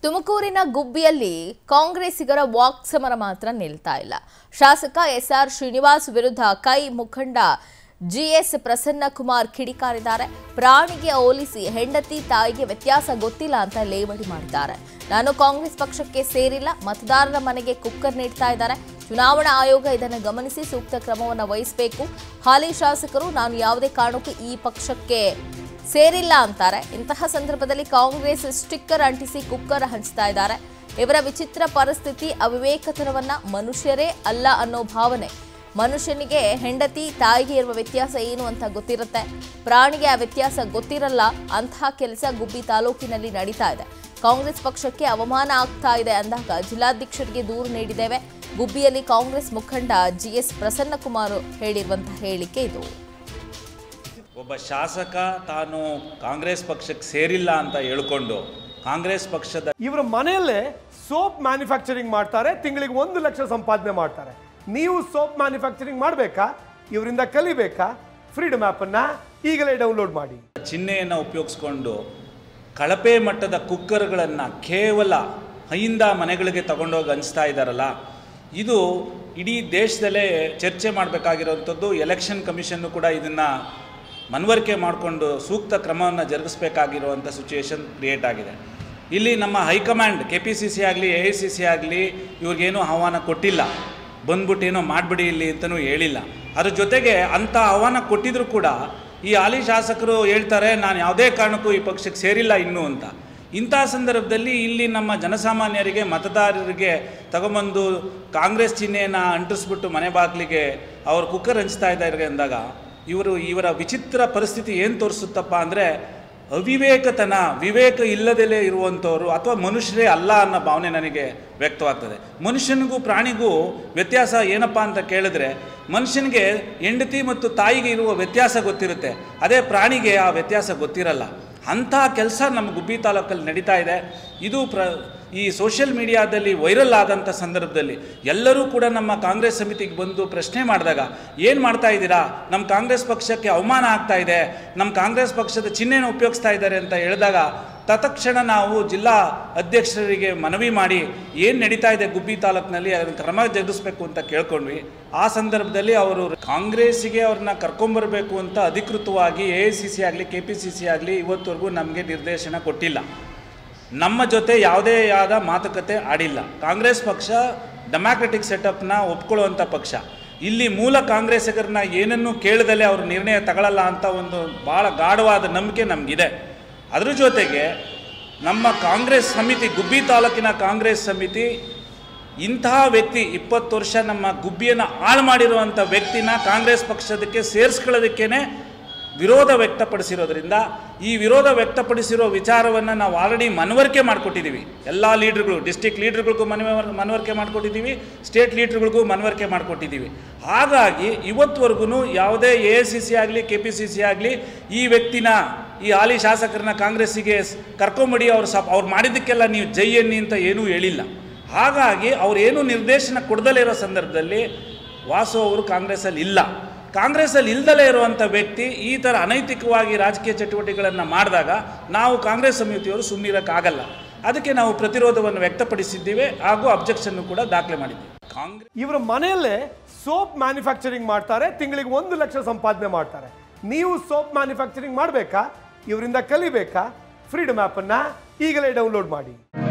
ತುಮಕೂರಿನ ಗುಬ್ಬಿಯಲ್ಲಿ ಕಾಂಗ್ರೆಸ್ಸಿಗರ ವಾಕ್ ಸಮರ ಮಾತ್ರ ನಿಲ್ತಾ ಇಲ್ಲ ಶಾಸಕ ಎಸ್ಆರ್ ಶ್ರೀನಿವಾಸ್ ವಿರುದ್ಧ ಕೈ ಮುಖಂಡ ಜಿಎಸ್ ಪ್ರಸನ್ನ ಕುಮಾರ್ ಕಿಡಿಕಾರಿದ್ದಾರೆ ಪ್ರಾಣಿಗೆ ಹೋಲಿಸಿ ಹೆಂಡತಿ ತಾಯಿಗೆ ವ್ಯತ್ಯಾಸ ಗೊತ್ತಿಲ್ಲ ಅಂತ ಲೇವಡಿ ಮಾಡಿದ್ದಾರೆ ನಾನು ಕಾಂಗ್ರೆಸ್ ಪಕ್ಷಕ್ಕೆ ಸೇರಿಲ್ಲ ಮತದಾರರ ಮನೆಗೆ ಕುಕ್ಕರ್ ನೀಡ್ತಾ ಇದ್ದಾರೆ ಚುನಾವಣಾ ಆಯೋಗ ಇದನ್ನು ಗಮನಿಸಿ ಸೂಕ್ತ ಕ್ರಮವನ್ನು ವಹಿಸಬೇಕು ಹಾಲಿ ಶಾಸಕರು ನಾನು ಯಾವುದೇ ಕಾರಣಕ್ಕೂ ಈ ಪಕ್ಷಕ್ಕೆ ಸೇರಿಲ್ಲ ಅಂತಾರೆ ಇಂತಹ ಸಂದರ್ಭದಲ್ಲಿ ಕಾಂಗ್ರೆಸ್ ಸ್ಟಿಕ್ಕರ್ ಅಂಟಿಸಿ ಕುಕ್ಕರ್ ಹಂಚ್ತಾ ಇದ್ದಾರೆ ಇವರ ವಿಚಿತ್ರ ಪರಿಸ್ಥಿತಿ ಅವಿವೇಕತನವನ್ನ ಮನುಷ್ಯರೇ ಅಲ್ಲ ಅನ್ನೋ ಭಾವನೆ ಮನುಷ್ಯನಿಗೆ ಹೆಂಡತಿ ತಾಯಿಗೆ ಇರುವ ವ್ಯತ್ಯಾಸ ಏನು ಅಂತ ಗೊತ್ತಿರುತ್ತೆ ಪ್ರಾಣಿಗೆ ಆ ವ್ಯತ್ಯಾಸ ಗೊತ್ತಿರಲ್ಲ ಅಂತಹ ಕೆಲಸ ಗುಬ್ಬಿ ತಾಲೂಕಿನಲ್ಲಿ ನಡೀತಾ ಇದೆ ಕಾಂಗ್ರೆಸ್ ಪಕ್ಷಕ್ಕೆ ಅವಮಾನ ಆಗ್ತಾ ಇದೆ ಅಂದಾಗ ಜಿಲ್ಲಾಧ್ಯಕ್ಷರಿಗೆ ದೂರು ನೀಡಿದ್ದೇವೆ ಗುಬ್ಬಿಯಲ್ಲಿ ಕಾಂಗ್ರೆಸ್ ಮುಖಂಡ ಜಿಎಸ್ ಪ್ರಸನ್ನಕುಮಾರ್ ಹೇಳಿರುವಂತಹ ಹೇಳಿಕೆ ಇದು ಒಬ್ಬ ಶಾಸಕ ತಾನು ಕಾಂಗ್ರೆಸ್ ಪಕ್ಷಕ್ಕೆ ಸೇರಿಲ್ಲ ಅಂತ ಹೇಳ್ಕೊಂಡು ಕಾಂಗ್ರೆಸ್ ಪಕ್ಷದ ಇವರ ಮನೆಯಲ್ಲೇ ಸೋಪ್ ಮ್ಯಾನುಫ್ಯಾಕ್ಚರಿಂಗ್ ಮಾಡ್ತಾರೆ ತಿಂಗಳಿಗೆ ಒಂದು ಲಕ್ಷ ಸಂಪಾದನೆ ಮಾಡ್ತಾರೆ ನೀವು ಸೋಪ್ ಮ್ಯಾನುಫ್ಯಾಕ್ಚರಿಂಗ್ ಮಾಡಬೇಕಾ ಇವರಿಂದ ಕಲಿಬೇಕಾ ಫ್ರೀಡಮ್ ಆ್ಯಪನ್ನು ಈಗಲೇ ಡೌನ್ಲೋಡ್ ಮಾಡಿ ಚಿಹ್ನೆಯನ್ನು ಉಪಯೋಗಿಸ್ಕೊಂಡು ಕಳಪೆ ಮಟ್ಟದ ಕುಕ್ಕರ್ಗಳನ್ನು ಕೇವಲ ಹೈಯಿಂದ ಮನೆಗಳಿಗೆ ತಗೊಂಡೋಗಿ ಹಂಚ್ತಾ ಇದ್ದಾರಲ್ಲ ಇದು ಇಡೀ ದೇಶದಲ್ಲೇ ಚರ್ಚೆ ಮಾಡಬೇಕಾಗಿರೋವಂಥದ್ದು ಎಲೆಕ್ಷನ್ ಕಮಿಷನ್ನು ಕೂಡ ಇದನ್ನು ಮನವರಿಕೆ ಮಾಡಿಕೊಂಡು ಸೂಕ್ತ ಕ್ರಮವನ್ನು ಜರುಗಿಸಬೇಕಾಗಿರುವಂಥ ಸಿಚುವೇಶನ್ ಕ್ರಿಯೇಟ್ ಆಗಿದೆ ಇಲ್ಲಿ ನಮ್ಮ high command K P C C ಆಗಲಿ ಎ ಐ ಸಿ ಸಿ ಆಗಲಿ ಇವ್ರಿಗೇನೂ ಆಹ್ವಾನ ಕೊಟ್ಟಿಲ್ಲ ಬಂದ್ಬಿಟ್ಟು ಏನೋ ಮಾಡಿಬಿಡಿ ಇಲ್ಲಿ ಅಂತಲೂ ಹೇಳಿಲ್ಲ ಅದ್ರ ಜೊತೆಗೆ ಅಂಥ ಆಹ್ವಾನ ಕೊಟ್ಟಿದ್ರು ಕೂಡ ಈ ಹಾಲಿ ಶಾಸಕರು ಹೇಳ್ತಾರೆ ನಾನು ಯಾವುದೇ ಕಾರಣಕ್ಕೂ ಈ ಪಕ್ಷಕ್ಕೆ ಸೇರಿಲ್ಲ ಇನ್ನೂ ಅಂತ ಇಂಥ ಸಂದರ್ಭದಲ್ಲಿ ಇಲ್ಲಿ ನಮ್ಮ ಜನಸಾಮಾನ್ಯರಿಗೆ ಮತದಾರರಿಗೆ ತಗೊಂಬಂದು ಕಾಂಗ್ರೆಸ್ ಚಿಹ್ನೆಯನ್ನು ಅಂಟಿಸ್ಬಿಟ್ಟು ಮನೆ ಬಾಗಿಲಿಗೆ ಅವರು ಕುಕ್ಕರ್ ಹಂಚ್ತಾ ಇದ್ದಾರೆ ಅಂದಾಗ ಇವರು ಇವರ ವಿಚಿತ್ರ ಪರಿಸ್ಥಿತಿ ಏನು ತೋರಿಸುತ್ತಪ್ಪ ಅಂದರೆ ಅವಿವೇಕತನ ವಿವೇಕ ಇಲ್ಲದಲೇ ಇರುವಂಥವ್ರು ಅಥವಾ ಮನುಷ್ಯರೇ ಅಲ್ಲ ಅನ್ನೋ ಭಾವನೆ ನನಗೆ ವ್ಯಕ್ತವಾಗ್ತದೆ ಮನುಷ್ಯನಿಗೂ ಪ್ರಾಣಿಗೂ ವ್ಯತ್ಯಾಸ ಏನಪ್ಪ ಅಂತ ಕೇಳಿದ್ರೆ ಮನುಷ್ಯನಿಗೆ ಹೆಂಡತಿ ಮತ್ತು ತಾಯಿಗೆ ಇರುವ ವ್ಯತ್ಯಾಸ ಗೊತ್ತಿರುತ್ತೆ ಅದೇ ಪ್ರಾಣಿಗೆ ಆ ವ್ಯತ್ಯಾಸ ಗೊತ್ತಿರಲ್ಲ ಅಂಥ ಕೆಲಸ ನಮ್ಮ ಗುಬ್ಬಿ ತಾಲೂಕಲ್ಲಿ ನಡೀತಾ ಇದೆ ಇದು ಪ್ರ ಈ ಸೋಷಿಯಲ್ ಮೀಡಿಯಾದಲ್ಲಿ ವೈರಲ್ ಆದಂಥ ಸಂದರ್ಭದಲ್ಲಿ ಎಲ್ಲರೂ ಕೂಡ ನಮ್ಮ ಕಾಂಗ್ರೆಸ್ ಸಮಿತಿಗೆ ಬಂದು ಪ್ರಶ್ನೆ ಮಾಡಿದಾಗ ಏನು ಮಾಡ್ತಾ ಇದ್ದೀರಾ ನಮ್ಮ ಕಾಂಗ್ರೆಸ್ ಪಕ್ಷಕ್ಕೆ ಅವಮಾನ ಆಗ್ತಾ ಇದೆ ನಮ್ಮ ಕಾಂಗ್ರೆಸ್ ಪಕ್ಷದ ಚಿಹ್ನೆನ ಉಪಯೋಗಿಸ್ತಾ ಇದ್ದಾರೆ ಅಂತ ಹೇಳಿದಾಗ ತತ್ಕ್ಷಣ ನಾವು ಜಿಲ್ಲಾ ಅಧ್ಯಕ್ಷರಿಗೆ ಮನವಿ ಮಾಡಿ ಏನು ನಡೀತಾ ಇದೆ ಗುಬ್ಬಿ ತಾಲೂಕಿನಲ್ಲಿ ಅದನ್ನು ಕ್ರಮ ಜರುಗಿಸ್ಬೇಕು ಅಂತ ಕೇಳ್ಕೊಂಡ್ವಿ ಆ ಸಂದರ್ಭದಲ್ಲಿ ಅವರು ಕಾಂಗ್ರೆಸ್ಸಿಗೆ ಅವ್ರನ್ನ ಕರ್ಕೊಂಬರ್ಬೇಕು ಅಂತ ಅಧಿಕೃತವಾಗಿ ಎ ಐ ಸಿ ಸಿ ಆಗಲಿ ಕೆ ಪಿ ಸಿ ಸಿ ಆಗಲಿ ಇವತ್ತವರೆಗೂ ನಮಗೆ ನಿರ್ದೇಶನ ಕೊಟ್ಟಿಲ್ಲ ನಮ್ಮ ಜೊತೆ ಯಾವುದೇ ಆದ ಮಾತುಕತೆ ಆಡಿಲ್ಲ ಕಾಂಗ್ರೆಸ್ ಪಕ್ಷ ಡೆಮಾಕ್ರೆಟಿಕ್ ಸೆಟಪ್ನ ಒಪ್ಕೊಳ್ಳುವಂಥ ಪಕ್ಷ ಇಲ್ಲಿ ಮೂಲ ಕಾಂಗ್ರೆಸ್ಸಿಗರನ್ನ ಏನನ್ನೂ ಕೇಳದಲ್ಲೇ ಅವರು ನಿರ್ಣಯ ತಗೊಳ್ಳಲ್ಲ ಅಂತ ಒಂದು ಭಾಳ ಗಾಢವಾದ ನಂಬಿಕೆ ನಮಗಿದೆ ಅದ್ರ ಜೊತೆಗೆ ನಮ್ಮ ಕಾಂಗ್ರೆಸ್ ಸಮಿತಿ ಗುಬ್ಬಿ ತಾಲೂಕಿನ ಕಾಂಗ್ರೆಸ್ ಸಮಿತಿ ಇಂತಹ ವ್ಯಕ್ತಿ ಇಪ್ಪತ್ತು ವರ್ಷ ನಮ್ಮ ಗುಬ್ಬಿಯನ್ನು ಹಾಳು ಮಾಡಿರುವಂಥ ವ್ಯಕ್ತಿನ ಕಾಂಗ್ರೆಸ್ ಪಕ್ಷದಕ್ಕೆ ಸೇರಿಸ್ಕೊಳ್ಳೋದಕ್ಕೇ ವಿರೋಧ ವ್ಯಕ್ತಪಡಿಸಿರೋದ್ರಿಂದ ಈ ವಿರೋಧ ವ್ಯಕ್ತಪಡಿಸಿರೋ ವಿಚಾರವನ್ನು ನಾವು ಆಲ್ರೆಡಿ ಮನವರಿಕೆ ಮಾಡಿಕೊಟ್ಟಿದ್ದೀವಿ ಎಲ್ಲ ಲೀಡ್ರ್ಗಳು ಡಿಸ್ಟಿಕ್ ಲೀಡ್ರ್ಗಳಿಗೂ ಮನವ ಮನವರಿಕೆ ಮಾಡಿಕೊಟ್ಟಿದ್ದೀವಿ ಸ್ಟೇಟ್ ಲೀಡ್ರ್ಗಳಿಗೂ ಮನವರಿಕೆ ಮಾಡಿಕೊಟ್ಟಿದ್ದೀವಿ ಹಾಗಾಗಿ ಇವತ್ತುವರೆಗೂ ಯಾವುದೇ ಎ ಐ ಸಿ ಸಿ ಆಗಲಿ ಕೆ ಪಿ ಸಿ ಸಿ ಆಗಲಿ ಈ ವ್ಯಕ್ತಿನ ಈ ಹಾಲಿ ಶಾಸಕರನ್ನ ಕಾಂಗ್ರೆಸ್ಸಿಗೆ ಸ್- ಕರ್ಕೊಂಬಿಡಿ ಅವ್ರು ಸಪ್ ಅವ್ರು ಮಾಡಿದ್ದಕ್ಕೆಲ್ಲ ನೀವು ಜೈ ಎನ್ನಿ ಅಂತ ಏನೂ ಹೇಳಿಲ್ಲ ಹಾಗಾಗಿ ಅವ್ರೇನು ನಿರ್ದೇಶನ ಕೊಡದಲೇ ಇರೋ ಸಂದರ್ಭದಲ್ಲಿ ವಾಸು ಅವರು ಕಾಂಗ್ರೆಸ್ಸಲ್ಲಿ ಇಲ್ಲ ಕಾಂಗ್ರೆಸ್ಸಲ್ಲಿ ಇಲ್ದಲೇ ಇರುವಂಥ ವ್ಯಕ್ತಿ ಈ ಥರ ಅನೈತಿಕವಾಗಿ ರಾಜಕೀಯ ಚಟುವಟಿಕೆಗಳನ್ನು ಮಾಡಿದಾಗ ನಾವು ಕಾಂಗ್ರೆಸ್ ಸಮಿತಿಯವರು ಸುಮ್ಮನಿರೋಕ್ಕಾಗಲ್ಲ ಅದಕ್ಕೆ ನಾವು ಪ್ರತಿರೋಧವನ್ನು ವ್ಯಕ್ತಪಡಿಸಿದ್ದೀವಿ ಹಾಗೂ ಅಬ್ಜೆಕ್ಷನ್ನು ಕೂಡ ದಾಖಲೆ ಮಾಡಿದ್ದೀವಿ ಕಾಂಗ್ರೆಸ್ ಇವರ ಮನೆಯಲ್ಲೇ ಸೋಪ್ ಮ್ಯಾನುಫ್ಯಾಕ್ಚರಿಂಗ್ ಮಾಡ್ತಾರೆ ತಿಂಗಳಿಗೆ ಒಂದು ಲಕ್ಷ ಸಂಪಾದನೆ ಮಾಡ್ತಾರೆ ನೀವು ಸೋಪ್ ಮ್ಯಾನುಫ್ಯಾಕ್ಚರಿಂಗ್ ಮಾಡಬೇಕಾ ಇವರಿಂದ ಕಲಿಬೇಕಾ ಫ್ರೀಡಮ್ ಆ್ಯಪನ್ನು ಈಗಲೇ ಡೌನ್ಲೋಡ್ ಮಾಡಿ